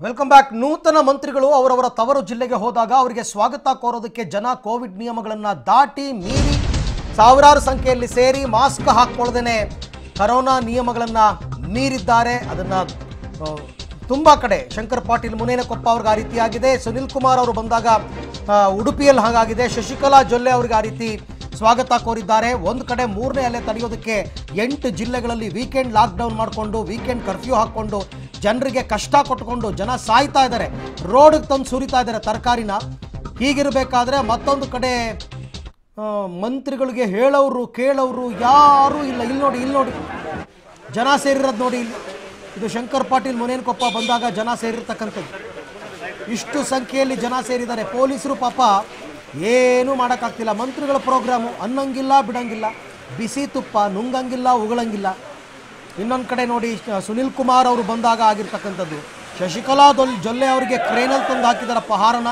welcome back ನೂತನ ಮಂತ್ರಿಗಳು ಅವರವರ ತವರು ಜಿಲ್ಲೆಗೆ ಹೋದಾಗ ಅವರಿಗೆ ಸ್ವಾಗತ ಕೋರೋದಕ್ಕೆ ಜನ ಕೋವಿಡ್ ನಿಯಮಗಳನ್ನು ದಾಟಿ ಮೀರಿ ಸಾವಿರಾರು ಸಂಖ್ಯೆಯಲ್ಲಿ ಸೇರಿ ಮಾಸ್ಕ್ ಹಾಕ್ಕೊಳ್ಳದೇನೆ ಕರೋನಾ ನಿಯಮಗಳನ್ನು ಮೀರಿದ್ದಾರೆ ಅದನ್ನು ತುಂಬ ಕಡೆ ಶಂಕರ್ ಪಾಟೀಲ್ ಮುನೇನಕೊಪ್ಪ ಅವ್ರಿಗೆ ಆ ರೀತಿ ಆಗಿದೆ ಸುನಿಲ್ ಕುಮಾರ್ ಅವರು ಬಂದಾಗ ಆ, ಉಡುಪಿಯಲ್ಲಿ ಹಾಗಾಗಿದೆ ಶಶಿಕಲಾ ಜೊಲ್ಲೆ ಅವ್ರಿಗೆ ಆ ರೀತಿ ಸ್ವಾಗತ ಕೋರಿದ್ದಾರೆ ಒಂದು ಕಡೆ ಮೂರನೇ ಅಲೆ ತಡೆಯೋದಕ್ಕೆ ಎಂಟು ಜಿಲ್ಲೆಗಳಲ್ಲಿ ವೀಕೆಂಡ್ ಲಾಕ್ಡೌನ್ ಮಾಡಿಕೊಂಡು ವೀಕೆಂಡ್ ಕರ್ಫ್ಯೂ ಹಾಕ್ಕೊಂಡು ಜನರಿಗೆ ಕಷ್ಟ ಕೊಟ್ಕೊಂಡು ಜನ ಸಾಯ್ತಾ ಇದ್ದಾರೆ ರೋಡಿಗೆ ತಂದು ಸುರಿತಾ ಇದ್ದಾರೆ ತರಕಾರಿನ ಹೀಗಿರಬೇಕಾದ್ರೆ ಮತ್ತೊಂದು ಕಡೆ ಆ, ಮಂತ್ರಿಗಳಿಗೆ ಹೇಳೋರು ಕೇಳೋರು ಯಾರೂ ಇಲ್ಲ ಇಲ್ಲಿ ನೋಡಿ ಇಲ್ಲಿ ನೋಡಿ ಜನ ಸೇರಿರೋದು ನೋಡಿ ಇಲ್ಲಿ ಇದು ಶಂಕರ್ ಪಾಟೀಲ್ ಮುನೇನಕೊಪ್ಪ ಬಂದಾಗ ಜನ ಸೇರಿರ್ತಕ್ಕಂಥದ್ದು ಇಷ್ಟು ಸಂಖ್ಯೆಯಲ್ಲಿ ಜನ ಸೇರಿದ್ದಾರೆ ಪೊಲೀಸರು ಪಾಪ ಏನೂ ಮಾಡೋಕ್ಕಾಗ್ತಿಲ್ಲ ಮಂತ್ರಿಗಳ ಪ್ರೋಗ್ರಾಮು ಅನ್ನಂಗಿಲ್ಲ ಬಿಡಂಗಿಲ್ಲ ಬಿಸಿ ತುಪ್ಪ ನುಂಗಂಗಿಲ್ಲ ಉಗಳಂಗಿಲ್ಲ ಇನ್ನೊಂದು ಕಡೆ ನೋಡಿ ಶ- ಸುನಿಲ್ ಕುಮಾರ್ ಅವರು ಬಂದಾಗ ಆಗಿರ್ತಕ್ಕಂಥದ್ದು ಶಶಿಕಲಾ ದೊಲ್ ಜೊಲ್ಲೆ ಅವರಿಗೆ ಕ್ರೇನಲ್ಲಿ ತಂದು ಹಾಕಿದಾರಪ್ಪ ಹಾರನ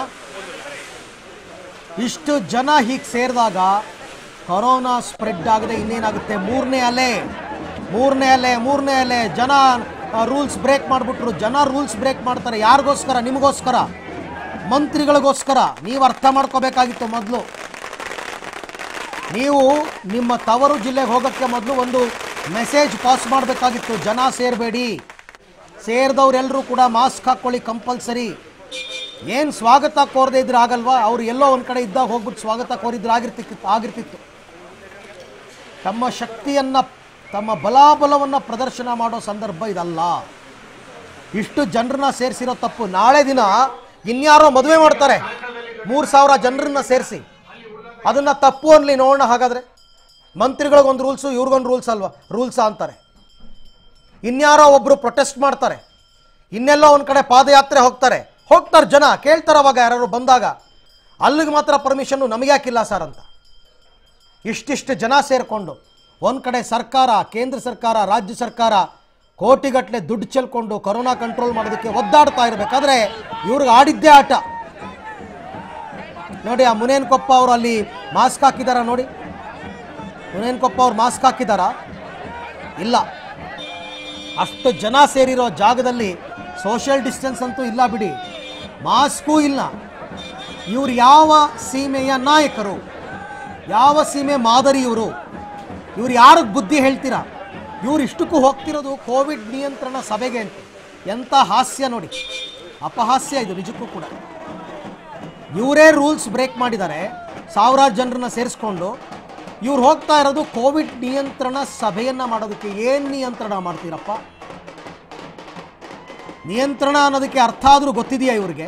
ಇಷ್ಟು ಜನ ಹೀಗೆ ಸೇರಿದಾಗ ಕೊರೋನಾ ಸ್ಪ್ರೆಡ್ ಆಗದೆ ಇನ್ನೇನಾಗುತ್ತೆ ಮೂರನೇ ಅಲೆ ಮೂರನೇ ಅಲೆ ಮೂರನೇ ಅಲೆ ಜನ ರೂಲ್ಸ್ ಬ್ರೇಕ್ ಮಾಡಿಬಿಟ್ರು ಜನ ರೂಲ್ಸ್ ಬ್ರೇಕ್ ಮಾಡ್ತಾರೆ ಯಾರಿಗೋಸ್ಕರ ನಿಮಗೋಸ್ಕರ ಮಂತ್ರಿಗಳಿಗೋಸ್ಕರ ನೀವು ಅರ್ಥ ಮಾಡ್ಕೋಬೇಕಾಗಿತ್ತು ಮೊದಲು ನೀವು ನಿಮ್ಮ ತವರು ಜಿಲ್ಲೆಗೆ ಹೋಗೋಕ್ಕೆ ಮೊದಲು ಒಂದು ಮೆಸೇಜ್ ಪಾಸ್ ಮಾಡಬೇಕಾಗಿತ್ತು ಜನ ಸೇರಬೇಡಿ ಸೇರಿದವ್ರೆಲ್ಲರೂ ಕೂಡ ಮಾಸ್ಕ್ ಹಾಕ್ಕೊಳ್ಳಿ ಕಂಪಲ್ಸರಿ ಏನು ಸ್ವಾಗತ ಕೋರದೇ ಇದ್ರೆ ಆಗಲ್ವಾ ಅವ್ರು ಎಲ್ಲೋ ಒಂದು ಕಡೆ ಇದ್ದಾಗ ಹೋಗ್ಬಿಟ್ಟು ಸ್ವಾಗತ ಕೋರಿದ್ರೆ ಆಗಿರ್ತಿತ್ತು ಆಗಿರ್ತಿತ್ತು ತಮ್ಮ ಶಕ್ತಿಯನ್ನು ತಮ್ಮ ಬಲಾಬಲವನ್ನು ಪ್ರದರ್ಶನ ಮಾಡೋ ಸಂದರ್ಭ ಇದಲ್ಲ ಇಷ್ಟು ಜನರನ್ನ ಸೇರಿಸಿರೋ ತಪ್ಪು ನಾಳೆ ದಿನ ಇನ್ಯಾರೋ ಮದುವೆ ಮಾಡ್ತಾರೆ ಮೂರು ಸಾವಿರ ಜನರನ್ನ ಸೇರಿಸಿ ಅದನ್ನು ತಪ್ಪು ಅನ್ಲಿ ನೋಡೋಣ ಹಾಗಾದರೆ ಮಂತ್ರಿಗಳಿಗೊಂದು ರೂಲ್ಸು ಇವ್ರಿಗೊಂದು ರೂಲ್ಸ್ ಅಲ್ವಾ ರೂಲ್ಸಾ ಅಂತಾರೆ ಇನ್ಯಾರೋ ಒಬ್ಬರು ಪ್ರೊಟೆಸ್ಟ್ ಮಾಡ್ತಾರೆ ಇನ್ನೆಲ್ಲೋ ಒಂದು ಕಡೆ ಪಾದಯಾತ್ರೆ ಹೋಗ್ತಾರೆ ಹೋಗ್ತಾರೆ ಜನ ಕೇಳ್ತಾರೆ ಅವಾಗ ಯಾರು ಬಂದಾಗ ಅಲ್ಲಿಗೆ ಮಾತ್ರ ಪರ್ಮಿಷನ್ನು ನಮಗೆ ಯಾಕಿಲ್ಲ ಸರ್ ಅಂತ ಇಷ್ಟಿಷ್ಟು ಜನ ಸೇರಿಕೊಂಡು ಒಂದು ಕಡೆ ಸರ್ಕಾರ ಕೇಂದ್ರ ಸರ್ಕಾರ ರಾಜ್ಯ ಸರ್ಕಾರ ಕೋಟಿಗಟ್ಟಲೆ ದುಡ್ಡು ಚೆಲ್ಕೊಂಡು ಕೊರೋನಾ ಕಂಟ್ರೋಲ್ ಮಾಡೋದಕ್ಕೆ ಒದ್ದಾಡ್ತಾ ಇರಬೇಕಾದ್ರೆ ಇವ್ರಿಗೆ ಆಡಿದ್ದೇ ಆಟ ನೋಡಿ ಆ ಮುನೇನ್ಕೊಪ್ಪ ಅವರು ಅಲ್ಲಿ ಮಾಸ್ಕ್ ಹಾಕಿದಾರ ನೋಡಿ ಮುನೇನ್ಕೊಪ್ಪ ಅವ್ರು ಮಾಸ್ಕ್ ಹಾಕಿದಾರಾ ಇಲ್ಲ ಅಷ್ಟು ಜನ ಸೇರಿರೋ ಜಾಗದಲ್ಲಿ ಸೋಷಿಯಲ್ ಡಿಸ್ಟೆನ್ಸ್ ಅಂತೂ ಇಲ್ಲ ಬಿಡಿ ಮಾಸ್ಕೂ ಇಲ್ಲ ಇವ್ರು ಯಾವ ಸೀಮೆಯ ನಾಯಕರು ಯಾವ ಸೀಮೆ ಮಾದರಿ ಇವರು ಇವ್ರು ಯಾರಿಗೆ ಬುದ್ಧಿ ಹೇಳ್ತೀರಾ ಇವ್ರು ಇಷ್ಟಕ್ಕೂ ಹೋಗ್ತಿರೋದು ಕೋವಿಡ್ ನಿಯಂತ್ರಣ ಸಭೆಗೆ ಅಂತ ಎಂಥ ಹಾಸ್ಯ ನೋಡಿ ಅಪಹಾಸ್ಯ ಇದು ನಿಜಕ್ಕೂ ಕೂಡ ಇವರೇ ರೂಲ್ಸ್ ಬ್ರೇಕ್ ಮಾಡಿದ್ದಾರೆ ಸಾವಿರಾರು ಜನರನ್ನ ಸೇರಿಸ್ಕೊಂಡು ಇವ್ರು ಹೋಗ್ತಾ ಇರೋದು ಕೋವಿಡ್ ನಿಯಂತ್ರಣ ಸಭೆಯನ್ನ ಮಾಡೋದಕ್ಕೆ ಏನು ನಿಯಂತ್ರಣ ಮಾಡ್ತೀರಪ್ಪ ನಿಯಂತ್ರಣ ಅನ್ನೋದಕ್ಕೆ ಅರ್ಥ ಆದರೂ ಗೊತ್ತಿದೆಯಾ ಇವ್ರಿಗೆ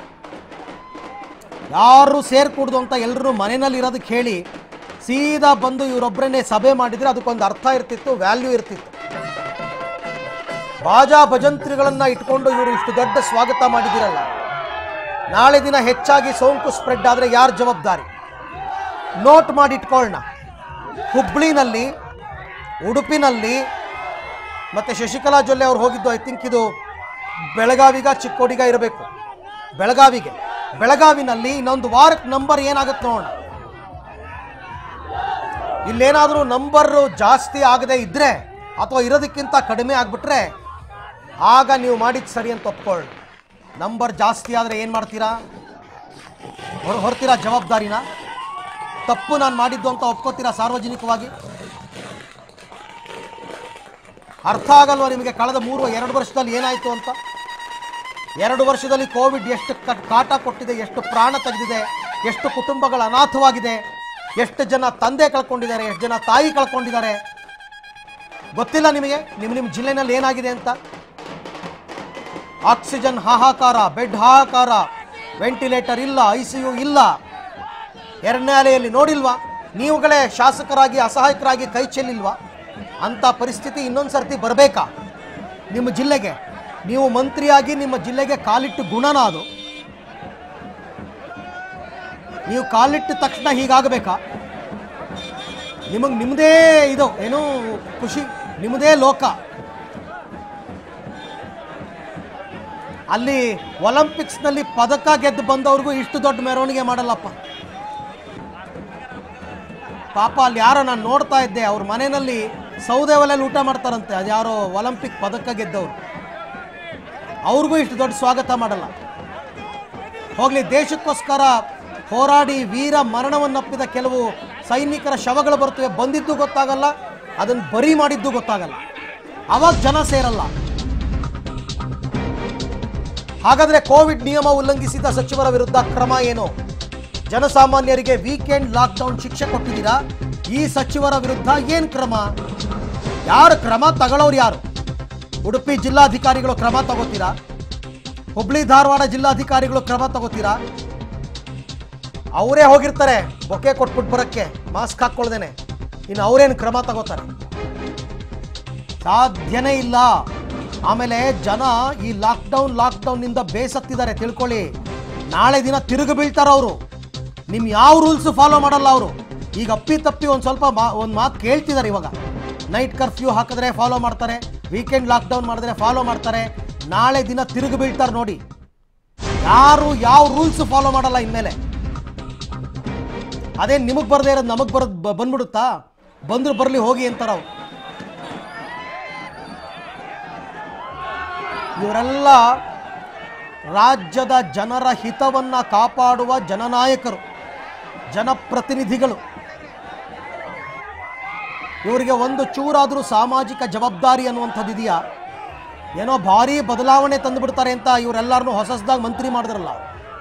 ಯಾರು ಸೇರ್ಕೂಡ್ದು ಅಂತ ಎಲ್ಲರೂ ಮನೆಯಲ್ಲಿ ಇರೋದಕ್ಕೆ ಹೇಳಿ ಸೀದಾ ಬಂದು ಇವರೊಬ್ಬರನ್ನೇ ಸಭೆ ಮಾಡಿದರೆ ಅದಕ್ಕೊಂದು ಅರ್ಥ ಇರ್ತಿತ್ತು ವ್ಯಾಲ್ಯೂ ಇರ್ತಿತ್ತು ಬಾಜಾ ಭಜಂತ್ರಿಗಳನ್ನ ಇಟ್ಕೊಂಡು ಇವರು ಇಷ್ಟು ದೊಡ್ಡ ಸ್ವಾಗತ ಮಾಡಿದಿರಲ್ಲ ನಾಳೆ ದಿನ ಹೆಚ್ಚಾಗಿ ಸೋಂಕು ಸ್ಪ್ರೆಡ್ ಆದರೆ ಯಾರು ಜವಾಬ್ದಾರಿ ನೋಟ್ ಮಾಡಿ ಇಟ್ಕೊಳ್ಳೋಣ ಹುಬ್ಳಿನಲ್ಲಿ ಉಡುಪಿನಲ್ಲಿ ಮತ್ತು ಶಶಿಕಲಾ ಜೊಲ್ಲೆ ಅವ್ರು ಹೋಗಿದ್ದು ಐ ಥಿಂಕ್ ಇದು ಬೆಳಗಾವಿಗ ಚಿಕ್ಕೋಡಿಗ ಇರಬೇಕು ಬೆಳಗಾವಿಗೆ ಬೆಳಗಾವಿನಲ್ಲಿ ಇನ್ನೊಂದು ವಾರಕ್ಕೆ ನಂಬರ್ ಏನಾಗುತ್ತೆ ನೋಡೋಣ ಇಲ್ಲೇನಾದರೂ ನಂಬರು ಜಾಸ್ತಿ ಆಗದೆ ಇದ್ದರೆ ಅಥವಾ ಇರೋದಕ್ಕಿಂತ ಕಡಿಮೆ ಆಗಿಬಿಟ್ರೆ ಆಗ ನೀವು ಮಾಡಿದ್ದು ಸರಿ ಅಂತ ಒಪ್ಕೊಳ್ಳಿ ನಂಬರ್ ಜಾಸ್ತಿ ಆದರೆ ಏನು ಮಾಡ್ತೀರಾ ಹೊರ ಹೊರ್ತೀರಾ ಜವಾಬ್ದಾರಿನ ತಪ್ಪು ನಾನು ಮಾಡಿದ್ದು ಅಂತ ಒಪ್ಕೋತೀರಾ ಸಾರ್ವಜನಿಕವಾಗಿ ಅರ್ಥ ಆಗಲ್ವಾ ನಿಮಗೆ ಕಳೆದ ಮೂರು ಎರಡು ವರ್ಷದಲ್ಲಿ ಏನಾಯಿತು ಅಂತ ಎರಡು ವರ್ಷದಲ್ಲಿ ಕೋವಿಡ್ ಎಷ್ಟು ಕ- ಕಾಟ ಕೊಟ್ಟಿದೆ ಎಷ್ಟು ಪ್ರಾಣ ತೆಗೆದಿದೆ ಎಷ್ಟು ಕುಟುಂಬಗಳು ಅನಾಥವಾಗಿದೆ ಎಷ್ಟು ಜನ ತಂದೆ ಕಳ್ಕೊಂಡಿದ್ದಾರೆ ಎಷ್ಟು ಜನ ತಾಯಿ ಕಳ್ಕೊಂಡಿದ್ದಾರೆ ಗೊತ್ತಿಲ್ಲ ನಿಮಗೆ ನಿಮ್ಮ ನಿಮ್ಮ ಜಿಲ್ಲೆನಲ್ಲಿ ಏನಾಗಿದೆ ಅಂತ ಆಕ್ಸಿಜನ್ ಹಾಹಾಕಾರ ಬೆಡ್ ಹಾಹಾಕಾರ ವೆಂಟಿಲೇಟರ್ ಇಲ್ಲ ಐ ಸಿ ಯು ಇಲ್ಲ ಎರಡನೇ ಅಲೆಯಲ್ಲಿ ನೋಡಿಲ್ವಾ ನೀವುಗಳೇ ಶಾಸಕರಾಗಿ ಅಸಹಾಯಕರಾಗಿ ಕೈ ಚೆಲ್ಲಿಲ್ವಾ ಅಂಥ ಪರಿಸ್ಥಿತಿ ಇನ್ನೊಂದು ಸರ್ತಿ ಬರಬೇಕಾ ನಿಮ್ಮ ಜಿಲ್ಲೆಗೆ ನೀವು ಮಂತ್ರಿಯಾಗಿ ನಿಮ್ಮ ಜಿಲ್ಲೆಗೆ ಕಾಲಿಟ್ಟು ಗುಣನ ಅದು ನೀವು ಕಾಲಿಟ್ಟ ತಕ್ಷಣ ಹೀಗಾಗಬೇಕಾ ನಿಮಗೆ ನಿಮ್ಮದೇ ಇದು ಏನೋ ಖುಷಿ ನಿಮ್ಮದೇ ಲೋಕ ಅಲ್ಲಿ ಒಲಿಂಪಿಕ್ಸ್ನಲ್ಲಿ ಪದಕ ಗೆದ್ದು ಬಂದವ್ರಿಗೂ ಇಷ್ಟು ದೊಡ್ಡ ಮೆರವಣಿಗೆ ಮಾಡಲ್ಲಪ್ಪ ಪಾಪ ಅಲ್ಲಿ ಯಾರೋ ನಾನು ನೋಡ್ತಾ ಇದ್ದೆ ಅವ್ರ ಮನೆಯಲ್ಲಿ ಸೌದೆ ಒಲೆಯಲ್ಲಿ ಊಟ ಮಾಡ್ತಾರಂತೆ ಅದು ಯಾರೋ ಒಲಿಂಪಿಕ್ ಪದಕ ಗೆದ್ದವರು ಅವ್ರಿಗೂ ಇಷ್ಟು ದೊಡ್ಡ ಸ್ವಾಗತ ಮಾಡಲ್ಲ ಹೋಗ್ಲಿ ದೇಶಕ್ಕೋಸ್ಕರ ಹೋರಾಡಿ ವೀರ ಮರಣವನ್ನಪ್ಪಿದ ಕೆಲವು ಸೈನಿಕರ ಶವಗಳು ಬರ್ತವೆ ಬಂದಿದ್ದು ಗೊತ್ತಾಗಲ್ಲ ಅದನ್ನು ಬರಿ ಮಾಡಿದ್ದು ಗೊತ್ತಾಗಲ್ಲ ಅವಾಗ ಜನ ಸೇರಲ್ಲ ಹಾಗಾದ್ರೆ ಕೋವಿಡ್ ನಿಯಮ ಉಲ್ಲಂಘಿಸಿದ ಸಚಿವರ ವಿರುದ್ಧ ಕ್ರಮ ಏನು ಜನಸಾಮಾನ್ಯರಿಗೆ ವೀಕೆಂಡ್ ಲಾಕ್ಡೌನ್ ಶಿಕ್ಷೆ ಕೊಟ್ಟಿದ್ದೀರಾ ಈ ಸಚಿವರ ವಿರುದ್ಧ ಏನ್ ಕ್ರಮ ಯಾರು ಕ್ರಮ ತಗೊಳ್ಳೋರು ಯಾರು ಉಡುಪಿ ಜಿಲ್ಲಾಧಿಕಾರಿಗಳು ಕ್ರಮ ತಗೋತೀರಾ ಹುಬ್ಳಿ ಧಾರವಾಡ ಜಿಲ್ಲಾಧಿಕಾರಿಗಳು ಕ್ರಮ ತಗೋತೀರಾ ಅವರೇ ಹೋಗಿರ್ತಾರೆ ಬೊಕ್ಕೆ ಕೊಟ್ಬಿಟ್ಟು ಬರೋಕ್ಕೆ ಮಾಸ್ಕ್ ಹಾಕ್ಕೊಳ್ದೇನೆ ಇನ್ನು ಅವರೇನು ಕ್ರಮ ತಗೋತಾರೆ ಸಾಧ್ಯನೇ ಇಲ್ಲ ಆಮೇಲೆ ಜನ ಈ ಲಾಕ್ಡೌನ್ ಲಾಕ್ಡೌನ್ನಿಂದ ಬೇಸತ್ತಿದ್ದಾರೆ ತಿಳ್ಕೊಳ್ಳಿ ನಾಳೆ ದಿನ ತಿರುಗಿ ಬೀಳ್ತಾರೆ ಅವರು ನಿಮ್ ಯಾವ ರೂಲ್ಸ್ ಫಾಲೋ ಮಾಡಲ್ಲ ಅವರು ಈಗ ಅಪ್ಪಿ ತಪ್ಪಿ ಒಂದು ಸ್ವಲ್ಪ ಮಾ ಒಂದು ಮಾತು ಕೇಳ್ತಿದ್ದಾರೆ ಇವಾಗ ನೈಟ್ ಕರ್ಫ್ಯೂ ಹಾಕಿದ್ರೆ ಫಾಲೋ ಮಾಡ್ತಾರೆ ವೀಕೆಂಡ್ ಲಾಕ್ಡೌನ್ ಮಾಡಿದ್ರೆ ಫಾಲೋ ಮಾಡ್ತಾರೆ ನಾಳೆ ದಿನ ತಿರುಗಿ ಬೀಳ್ತಾರೆ ನೋಡಿ ಯಾರು ಯಾವ ರೂಲ್ಸ್ ಫಾಲೋ ಮಾಡಲ್ಲ ಇನ್ಮೇಲೆ ಅದೇ ನಿಮಗೆ ಬರದೇ ಇರೋದು ನಮಗೆ ಬರೋದು ಬ- ಬಂದ್ಬಿಡುತ್ತಾ ಬಂದ್ರು ಬರಲಿ ಹೋಗಿ ಅಂತಾರ ಅವ್ರು ಇವರೆಲ್ಲ ರಾಜ್ಯದ ಜನರ ಹಿತವನ್ನ ಕಾಪಾಡುವ ಜನನಾಯಕರು ಜನಪ್ರತಿನಿಧಿಗಳು ಇವರಿಗೆ ಒಂದು ಚೂರಾದರೂ ಸಾಮಾಜಿಕ ಜವಾಬ್ದಾರಿ ಅನ್ನುವಂಥದ್ದು ಇದೆಯಾ ಏನೋ ಭಾರಿ ಬದಲಾವಣೆ ತಂದುಬಿಡ್ತಾರೆ ಅಂತ ಇವರೆಲ್ಲರನ್ನೂ ಹೊಸದಾಗಿ ಮಂತ್ರಿ ಮಾಡಿದ್ರಲ್ಲ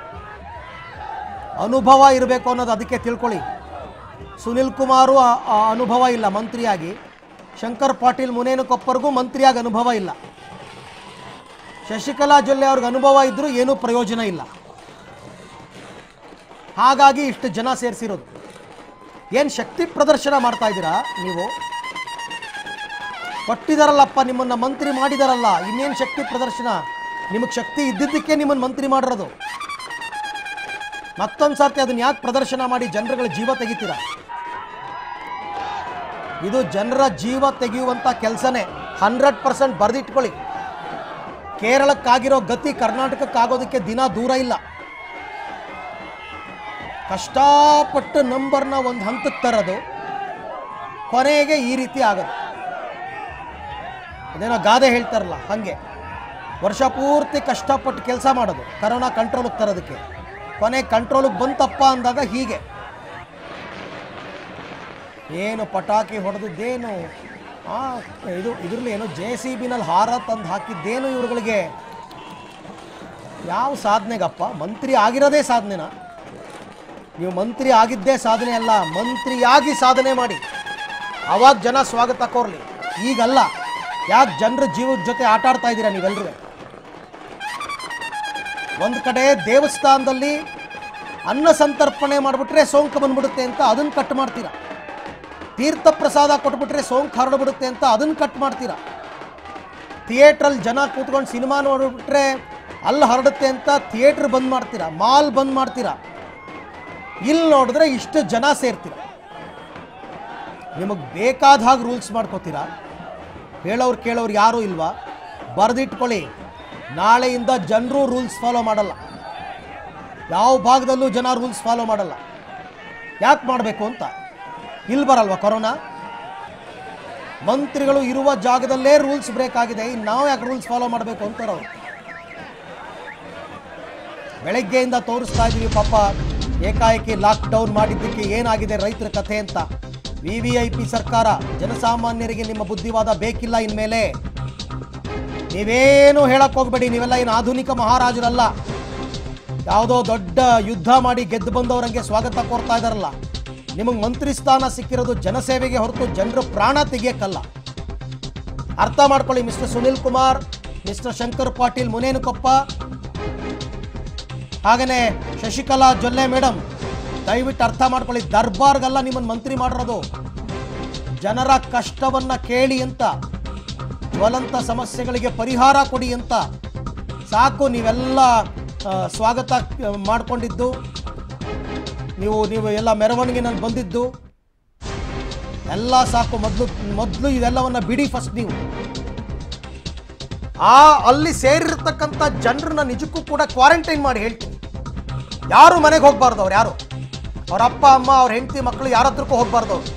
ಅನುಭವ ಇರಬೇಕು ಅನ್ನೋದು ಅದಕ್ಕೆ ತಿಳ್ಕೊಳ್ಳಿ ಸುನಿಲ್ ಕುಮಾರು ಆ- ಆ ಅನುಭವ ಇಲ್ಲ ಮಂತ್ರಿಯಾಗಿ ಶಂಕರ್ ಪಾಟೀಲ್ ಮುನೇನಕೊಪ್ಪರಿಗೂ ಮಂತ್ರಿಯಾಗಿ ಅನುಭವ ಇಲ್ಲ ಶಶಿಕಲಾ ಜೊಲ್ಲೆ ಅವ್ರಿಗೆ ಅನುಭವ ಇದ್ರೂ ಏನೂ ಪ್ರಯೋಜನ ಇಲ್ಲ ಹಾಗಾಗಿ ಇಷ್ಟು ಜನ ಸೇರಿಸಿರೋದು ಏನು ಶಕ್ತಿ ಪ್ರದರ್ಶನ ಮಾಡ್ತಾ ಇದ್ದೀರಾ ನೀವು ಕೊಟ್ಟಿದಾರಲ್ಲಪ್ಪ ನಿಮ್ಮನ್ನ ಮಂತ್ರಿ ಮಾಡಿದಾರಲ್ಲ ಇನ್ನೇನು ಶಕ್ತಿ ಪ್ರದರ್ಶನ ನಿಮಗೆ ಶಕ್ತಿ ಇದ್ದಿದ್ದಕ್ಕೆ ನಿಮ್ಮನ್ನು ಮಂತ್ರಿ ಮಾಡಿರೋದು ಮತ್ತೊಂದು ಸರ್ತಿ ಅದನ್ನ ಯಾಕೆ ಪ್ರದರ್ಶನ ಮಾಡಿ ಜನರುಗಳ ಜೀವ ತೆಗಿತೀರಾ ಇದು ಜನರ ಜೀವ ತೆಗೆಯುವಂಥ ಕೆಲಸನೇ ಹಂಡ್ರೆಡ್ ಪರ್ಸೆಂಟ್ ಬರೆದಿಟ್ಕೊಳ್ಳಿ ಕೇರಳಕ್ಕಾಗಿರೋ ಗತಿ ಕರ್ನಾಟಕಕ್ಕಾಗೋದಕ್ಕೆ ದಿನ ದೂರ ಇಲ್ಲ ಕಷ್ಟಪಟ್ಟು ನಂಬರ್ನ ಒಂದು ಹಂತಕ್ಕೆ ತರೋದು ಕೊನೆಗೆ ಈ ರೀತಿ ಆಗೋದು ಅದೇನೋ ಗಾದೆ ಹೇಳ್ತಾರಲ್ಲ ಹಾಗೆ ವರ್ಷ ಪೂರ್ತಿ ಕಷ್ಟಪಟ್ಟು ಕೆಲಸ ಮಾಡೋದು ಕರೋನಾ ಕಂಟ್ರೋಲಿಗೆ ತರೋದಕ್ಕೆ ಕೊನೆ ಕಂಟ್ರೋಲಿಗೆ ಬಂತಪ್ಪ ಅಂದಾಗ ಹೀಗೆ ಏನು ಪಟಾಕಿ ಹೊಡೆದಿದ್ದೇನು ಆ ಇದು ಇದ್ರಲ್ಲಿ ಏನೋ ಜೆ ಸಿ ಬಿನಲ್ಲಿ ಹಾರ ತಂದು ಹಾಕಿದ್ದೇನು ಇವ್ರುಗಳಿಗೆ ಯಾವ ಸಾಧನೆಗಪ್ಪ ಮಂತ್ರಿ ಆಗಿರೋದೇ ಸಾಧನೆನಾ ನೀವು ಮಂತ್ರಿ ಆಗಿದ್ದೇ ಸಾಧನೆ ಅಲ್ಲ ಮಂತ್ರಿಯಾಗಿ ಸಾಧನೆ ಮಾಡಿ ಅವಾಗ ಜನ ಸ್ವಾಗತ ಕೋರ್ಲಿ ಈಗಲ್ಲ ಯಾಕೆ ಜನರ ಜೀವದ ಜೊತೆ ಆಟ ಆಡ್ತಾ ಇದ್ದೀರಾ ನೀವೆಲ್ಲರೂ ಒಂದು ಕಡೆ ದೇವಸ್ಥಾನದಲ್ಲಿ ಅನ್ನ ಸಂತರ್ಪಣೆ ಮಾಡಿಬಿಟ್ರೆ ಸೋಂಕು ಬಂದ್ಬಿಡುತ್ತೆ ಅಂತ ಅದನ್ನು ಕಟ್ ಮಾಡ್ತೀರಾ ತೀರ್ಥ ಪ್ರಸಾದ ಕೊಟ್ಬಿಟ್ರೆ ಸೋಂಕು ಹರಡ್ಬಿಡುತ್ತೆ ಅಂತ ಅದನ್ನು ಕಟ್ ಮಾಡ್ತೀರಾ ಥಿಯೇಟ್ರಲ್ಲಿ ಜನ ಕೂತ್ಕೊಂಡು ಸಿನಿಮಾ ನೋಡಿಬಿಟ್ರೆ ಅಲ್ಲಿ ಹರಡುತ್ತೆ ಅಂತ ಥಿಯೇಟ್ರ್ ಬಂದ್ ಮಾಡ್ತೀರಾ ಮಾಲ್ ಬಂದ್ ಮಾಡ್ತೀರಾ ಇಲ್ಲಿ ನೋಡಿದ್ರೆ ಇಷ್ಟು ಜನ ಸೇರ್ತೀರ ನಿಮಗೆ ಬೇಕಾದ ಹಾಗೆ ರೂಲ್ಸ್ ಮಾಡ್ಕೋತೀರಾ ಹೇಳೋರು ಕೇಳೋರು ಯಾರೂ ಇಲ್ವಾ ಬರೆದಿಟ್ಕೊಳ್ಳಿ ನಾಳೆಯಿಂದ ಜನರು ರೂಲ್ಸ್ ಫಾಲೋ ಮಾಡಲ್ಲ ಯಾವ ಭಾಗದಲ್ಲೂ ಜನ ರೂಲ್ಸ್ ಫಾಲೋ ಮಾಡಲ್ಲ ಯಾಕೆ ಮಾಡಬೇಕು ಅಂತ ಇಲ್ಲಿ ಬರಲ್ವಾ ಕೊರೋನಾ ಮಂತ್ರಿಗಳು ಇರುವ ಜಾಗದಲ್ಲೇ ರೂಲ್ಸ್ ಬ್ರೇಕ್ ಆಗಿದೆ ಇನ್ನು ನಾವು ಯಾಕೆ ರೂಲ್ಸ್ ಫಾಲೋ ಮಾಡಬೇಕು ಅಂತಾರೆ ಅವ್ರು ಬೆಳಗ್ಗೆಯಿಂದ ತೋರಿಸ್ತಾ ಇದೀವಿ ಪಾಪ ಏಕಾಏಕಿ ಲಾಕ್ಡೌನ್ ಮಾಡಿದ್ದಕ್ಕೆ ಏನಾಗಿದೆ ರೈತರ ಕಥೆ ಅಂತ ವಿ ವಿ ಐ ಪಿ ಸರ್ಕಾರ ಜನಸಾಮಾನ್ಯರಿಗೆ ನಿಮ್ಮ ಬುದ್ಧಿವಾದ ಬೇಕಿಲ್ಲ ಇನ್ಮೇಲೆ ನೀವೇನು ಹೇಳಕ್ ಹೋಗ್ಬೇಡಿ ನೀವೆಲ್ಲ ಏನು ಆಧುನಿಕ ಮಹಾರಾಜರಲ್ಲ ಯಾವುದೋ ದೊಡ್ಡ ಯುದ್ಧ ಮಾಡಿ ಗೆದ್ದು ಬಂದವರಂಗೆ ಸ್ವಾಗತ ಕೋರ್ತಾ ಇದಾರಲ್ಲ ನಿಮಗೆ ಮಂತ್ರಿ ಸ್ಥಾನ ಸಿಕ್ಕಿರೋದು ಜನಸೇವೆಗೆ ಹೊರತು ಜನರು ಪ್ರಾಣ ತೆಗಿಯಕ್ಕಲ್ಲ ಅರ್ಥ ಮಾಡ್ಕೊಳ್ಳಿ ಮಿಸ್ಟರ್ ಸುನಿಲ್ ಕುಮಾರ್ ಮಿಸ್ಟರ್ ಶಂಕರ್ ಪಾಟೀಲ್ ಮುನೇನಕೊಪ್ಪ ಹಾಗೇನೆ ಶಶಿಕಲಾ ಜೊಲ್ಲೆ ಮೇಡಮ್ ದಯವಿಟ್ಟು ಅರ್ಥ ಮಾಡ್ಕೊಳ್ಳಿ ದರ್ಬಾರ್ಗಲ್ಲ ನಿಮ್ಮನ್ನು ಮಂತ್ರಿ ಮಾಡಿರೋದು ಜನರ ಕಷ್ಟವನ್ನ ಕೇಳಿ ಅಂತ ಜ್ವಲಂತ ಸಮಸ್ಯೆಗಳಿಗೆ ಪರಿಹಾರ ಕೊಡಿ ಅಂತ ಸಾಕು ನೀವೆಲ್ಲ ಆ, ಸ್ವಾಗತ ಆ, ಮಾಡ್ಕೊಂಡಿದ್ದು ನೀವು ನೀವು ಎಲ್ಲ ಮೆರವಣಿಗೆನಲ್ಲಿ ಬಂದಿದ್ದು ಎಲ್ಲ ಸಾಕು ಮೊದಲು ಮೊದಲು ಇದೆಲ್ಲವನ್ನ ಬಿಡಿ ಫಸ್ಟ್ ನೀವು ಆ ಅಲ್ಲಿ ಸೇರಿರ್ತಕ್ಕಂಥ ಜನರನ್ನ ನಿಜಕ್ಕೂ ಕೂಡ ಕ್ವಾರಂಟೈನ್ ಮಾಡಿ ಹೇಳ್ತೀನಿ ಯಾರು ಮನೆಗೆ ಹೋಗ್ಬಾರ್ದು ಅವ್ರು ಯಾರು ಅವ್ರ ಅಪ್ಪ ಅಮ್ಮ ಅವ್ರ ಹೆಂಡತಿ ಮಕ್ಕಳು ಯಾರ ಹತ್ರಕ್ಕೂ ಹೋಗ್ಬಾರ್ದು ಅವ್ರು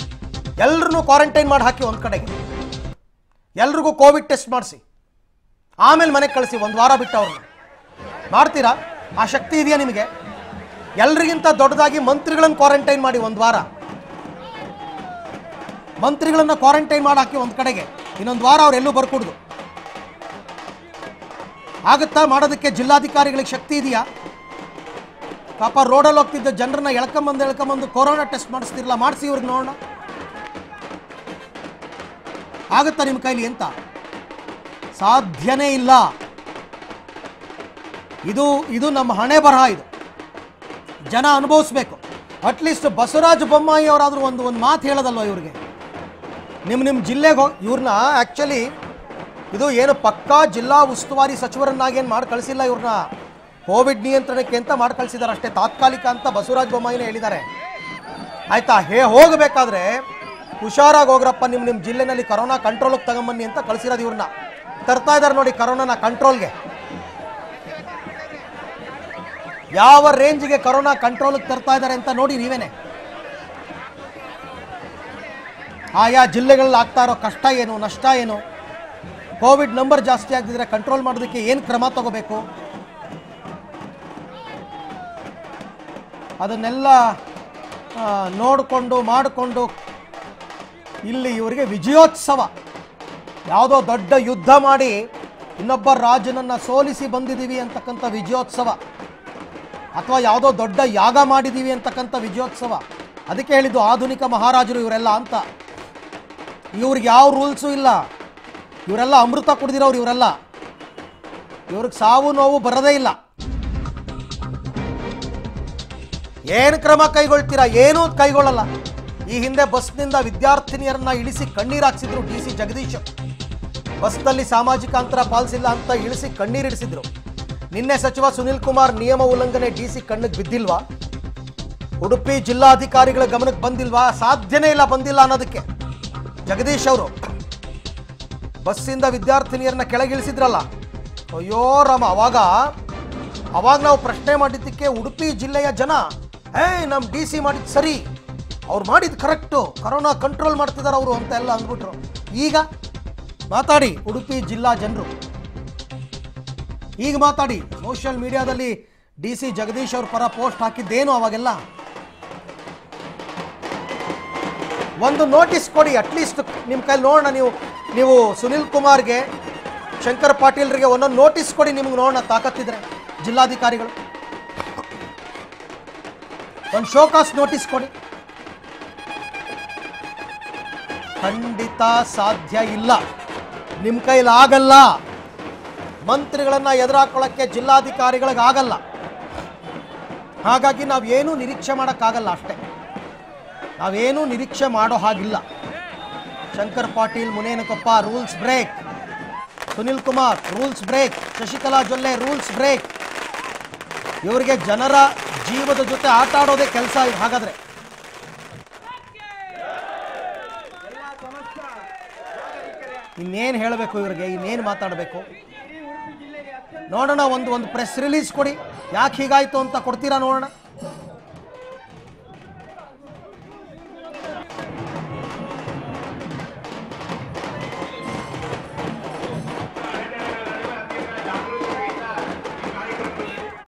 ಎಲ್ರನ್ನೂ ಕ್ವಾರಂಟೈನ್ ಮಾಡಿ ಹಾಕಿ ಒಂದು ಕಡೆಗೆ ಎಲ್ರಿಗೂ ಕೋವಿಡ್ ಟೆಸ್ಟ್ ಮಾಡಿಸಿ ಆಮೇಲೆ ಮನೆಗೆ ಕಳಿಸಿ ಒಂದು ವಾರ ಬಿಟ್ಟು ಅವ್ರನ್ನ ಮಾಡ್ತೀರಾ ಆ ಶಕ್ತಿ ಇದೆಯಾ ನಿಮಗೆ ಎಲ್ರಿಗಿಂತ ದೊಡ್ಡದಾಗಿ ಮಂತ್ರಿಗಳನ್ನು ಕ್ವಾರಂಟೈನ್ ಮಾಡಿ ಒಂದು ವಾರ ಮಂತ್ರಿಗಳನ್ನ ಕ್ವಾರಂಟೈನ್ ಮಾಡಿ ಹಾಕಿ ಒಂದು ಕಡೆಗೆ ಇನ್ನೊಂದು ವಾರ ಅವರೆಲ್ಲೂ ಬರ್ಕೊಡ್ದು ಆಗುತ್ತಾ ಮಾಡೋದಕ್ಕೆ ಜಿಲ್ಲಾಧಿಕಾರಿಗಳಿಗೆ ಶಕ್ತಿ ಇದೆಯಾ ಪಾಪ ರೋಡಲ್ಲಿ ಹೋಗ್ತಿದ್ದ ಜನರನ್ನ ಎಳ್ಕೊಂಬಂದು ಎಳ್ಕೊಂಬಂದು ಕೊರೋನಾ ಟೆಸ್ಟ್ ಮಾಡಿಸ್ತಿರಲ್ಲ ಮಾಡಿಸಿ ಇವ್ರಿಗೆ ನೋಡೋಣ ಆಗುತ್ತಾ ನಿಮ್ಮ ಕೈಲಿ ಅಂತ ಸಾಧ್ಯನೇ ಇಲ್ಲ ಇದು ಇದು ನಮ್ಮ ಹಣೆ ಬರಹ ಇದು ಜನ ಅನುಭವಿಸ್ಬೇಕು ಅಟ್ಲೀಸ್ಟ್ ಬಸವರಾಜ ಬೊಮ್ಮಾಯಿ ಅವರಾದ್ರೂ ಒಂದು ಒಂದು ಮಾತು ಹೇಳೋದಲ್ವ ಇವ್ರಿಗೆ ನಿಮ್ಮ ನಿಮ್ಮ ಜಿಲ್ಲೆಗೆ ಹೋಗಿ ಇವ್ರನ್ನ ಆ್ಯಕ್ಚುಲಿ ಇದು ಏನು ಪಕ್ಕಾ ಜಿಲ್ಲಾ ಉಸ್ತುವಾರಿ ಸಚಿವರನ್ನಾಗೇನು ಮಾಡಿ ಕಳಿಸಿಲ್ಲ ಇವ್ರನ್ನ ಕೋವಿಡ್ ನಿಯಂತ್ರಣಕ್ಕೆ ಅಂತ ಮಾಡಿ ಕಳಿಸಿದ್ದಾರೆ ಅಷ್ಟೇ ತಾತ್ಕಾಲಿಕ ಅಂತ ಬಸವರಾಜ ಬೊಮ್ಮಾಯಿನೇ ಹೇಳಿದ್ದಾರೆ ಆಯ್ತಾ ಹೇ ಹೋಗಬೇಕಾದ್ರೆ ಹುಷಾರಾಗಿ ಹೋಗ್ರಪ್ಪ ನಿಮ್ಮ ನಿಮ್ಮ ಜಿಲ್ಲೆನಲ್ಲಿ ಕರೋನಾ ಕಂಟ್ರೋಲಿಗೆ ತಗೊಂಬನ್ನಿ ಅಂತ ಕಳಿಸಿರೋದು ಇವ್ರನ್ನ ತರ್ತಾ ಇದ್ದಾರೆ ನೋಡಿ ಕರೋನಾನ ಕಂಟ್ರೋಲ್ಗೆ ಯಾವ ರೇಂಜ್ಗೆ ಕರೋನಾ ಕಂಟ್ರೋಲಿಗೆ ತರ್ತಾ ಇದ್ದಾರೆ ಅಂತ ನೋಡಿ ನೀವೇನೆ ಆಯಾ ಜಿಲ್ಲೆಗಳಲ್ಲಿ ಆಗ್ತಾ ಇರೋ ಕಷ್ಟ ಏನು ನಷ್ಟ ಏನು ಕೋವಿಡ್ ನಂಬರ್ ಜಾಸ್ತಿ ಆಗ್ತಿದ್ರೆ ಕಂಟ್ರೋಲ್ ಮಾಡೋದಕ್ಕೆ ಏನು ಕ್ರಮ ತಗೋಬೇಕು ಅದನ್ನೆಲ್ಲ ಆ, ನೋಡಿಕೊಂಡು ಮಾಡಿಕೊಂಡು ಇಲ್ಲಿ ಇವರಿಗೆ ವಿಜಯೋತ್ಸವ ಯಾವುದೋ ದೊಡ್ಡ ಯುದ್ಧ ಮಾಡಿ ಇನ್ನೊಬ್ಬ ರಾಜನನ್ನು ಸೋಲಿಸಿ ಬಂದಿದ್ದೀವಿ ಅಂತಕ್ಕಂಥ ವಿಜಯೋತ್ಸವ ಅಥವಾ ಯಾವುದೋ ದೊಡ್ಡ ಯಾಗ ಮಾಡಿದ್ದೀವಿ ಅಂತಕ್ಕಂಥ ವಿಜಯೋತ್ಸವ ಅದಕ್ಕೆ ಹೇಳಿದ್ದು ಆಧುನಿಕ ಮಹಾರಾಜರು ಇವರೆಲ್ಲ ಅಂತ ಇವ್ರಿಗೆ ಯಾವ ರೂಲ್ಸು ಇಲ್ಲ ಇವರೆಲ್ಲ ಅಮೃತ ಕುಡಿದಿರೋರು ಇವರೆಲ್ಲ ಇವ್ರಿಗೆ ಸಾವು ನೋವು ಬರೋದೇ ಇಲ್ಲ ಏನು ಕ್ರಮ ಕೈಗೊಳ್ತೀರಾ ಏನೂ ಕೈಗೊಳ್ಳಲ್ಲ ಈ ಹಿಂದೆ ಬಸ್ನಿಂದ ವಿದ್ಯಾರ್ಥಿನಿಯರನ್ನ ಇಳಿಸಿ ಕಣ್ಣೀರು ಹಾಕ್ಸಿದ್ರು ಡಿ ಸಿ ಜಗದೀಶ್ ಬಸ್ನಲ್ಲಿ ಸಾಮಾಜಿಕ ಅಂತರ ಪಾಲಿಸಿಲ್ಲ ಅಂತ ಇಳಿಸಿ ಕಣ್ಣೀರಿಡಿಸಿದ್ರು ನಿನ್ನೆ ಸಚಿವ ಸುನಿಲ್ ಕುಮಾರ್ ನಿಯಮ ಉಲ್ಲಂಘನೆ ಡಿ ಸಿ ಕಣ್ಣಿಗೆ ಬಿದ್ದಿಲ್ವಾ ಉಡುಪಿ ಜಿಲ್ಲಾಧಿಕಾರಿಗಳ ಗಮನಕ್ಕೆ ಬಂದಿಲ್ವಾ ಸಾಧ್ಯನೇ ಇಲ್ಲ ಬಂದಿಲ್ಲ ಅನ್ನೋದಕ್ಕೆ ಜಗದೀಶ್ ಅವರು ಬಸ್ಸಿಂದ ವಿದ್ಯಾರ್ಥಿನಿಯರನ್ನ ಕೆಳಗಿಳಿಸಿದ್ರಲ್ಲ ಅಯ್ಯೋ ರಾಮ ಅವಾಗ ಅವಾಗ ನಾವು ಪ್ರಶ್ನೆ ಮಾಡಿದ್ದಕ್ಕೆ ಉಡುಪಿ ಜಿಲ್ಲೆಯ ಜನ ಏ ನಮ್ಮ ಡಿ ಸಿ ಮಾಡಿದ್ದು ಸರಿ ಅವ್ರು ಮಾಡಿದ್ದು ಕರೆಕ್ಟು ಕರೋನಾ ಕಂಟ್ರೋಲ್ ಮಾಡ್ತಿದ್ದಾರೆ ಅವರು ಅಂತ ಎಲ್ಲ ಅಂದ್ಬಿಟ್ರು ಈಗ ಮಾತಾಡಿ ಉಡುಪಿ ಜಿಲ್ಲಾ ಜನರು ಈಗ ಮಾತಾಡಿ ಸೋಷಿಯಲ್ ಮೀಡಿಯಾದಲ್ಲಿ ಡಿ ಸಿ ಜಗದೀಶ್ ಅವ್ರ ಪರ ಪೋಸ್ಟ್ ಹಾಕಿದ್ದೇನು ಅವಾಗೆಲ್ಲ ಒಂದು ನೋಟಿಸ್ ಕೊಡಿ ಅಟ್ಲೀಸ್ಟ್ ನಿಮ್ಮ ಕೈಲಿ ನೋಡೋಣ ನೀವು ನೀವು ಸುನಿಲ್ ಕುಮಾರ್ಗೆ ಶಂಕರ್ ಪಾಟೀಲ್ರಿಗೆ ಒಂದೊಂದು ನೋಟಿಸ್ ಕೊಡಿ ನಿಮ್ಗೆ ನೋಡೋಣ ತಾಕತ್ತಿದ್ರೆ ಜಿಲ್ಲಾಧಿಕಾರಿಗಳು ಒಂದು ಶೋಕಾಸ್ ನೋಟಿಸ್ ಕೊಡಿ ಖಂಡಿತ ಸಾಧ್ಯ ಇಲ್ಲ ನಿಮ್ಮ ಕೈಲಿ ಆಗಲ್ಲ ಮಂತ್ರಿಗಳನ್ನ ಎದುರಾಕೊಳ್ಳೋಕ್ಕೆ ಜಿಲ್ಲಾಧಿಕಾರಿಗಳಿಗೆ ಆಗಲ್ಲ ಹಾಗಾಗಿ ನಾವೇನೂ ನಿರೀಕ್ಷೆ ಮಾಡೋಕ್ಕಾಗಲ್ಲ ಅಷ್ಟೇ ನಾವೇನೂ ನಿರೀಕ್ಷೆ ಮಾಡೋ ಹಾಗಿಲ್ಲ Shankar Patil Munenakoppa rules break Sunil Kumar rules break Shashikala Jolle rules break ಇವರಿಗೆ ಜನರ ಜೀವದ ಜೊತೆ ಆಟ ಆಡೋದೇ ಕೆಲಸ ಹಾಗಾದ್ರೆ ಇನ್ನೇನು ಹೇಳಬೇಕು ಇವರಿಗೆ ಇನ್ನೇನು ಮಾತಾಡಬೇಕು ನೋಡೋಣ ಒಂದು ಒಂದು ಪ್ರೆಸ್ ರಿಲೀಸ್ ಕೊಡಿ ಯಾಕೆ ಹೀಗಾಯ್ತು ಅಂತ ಕೊಡ್ತೀರಾ ನೋಡೋಣ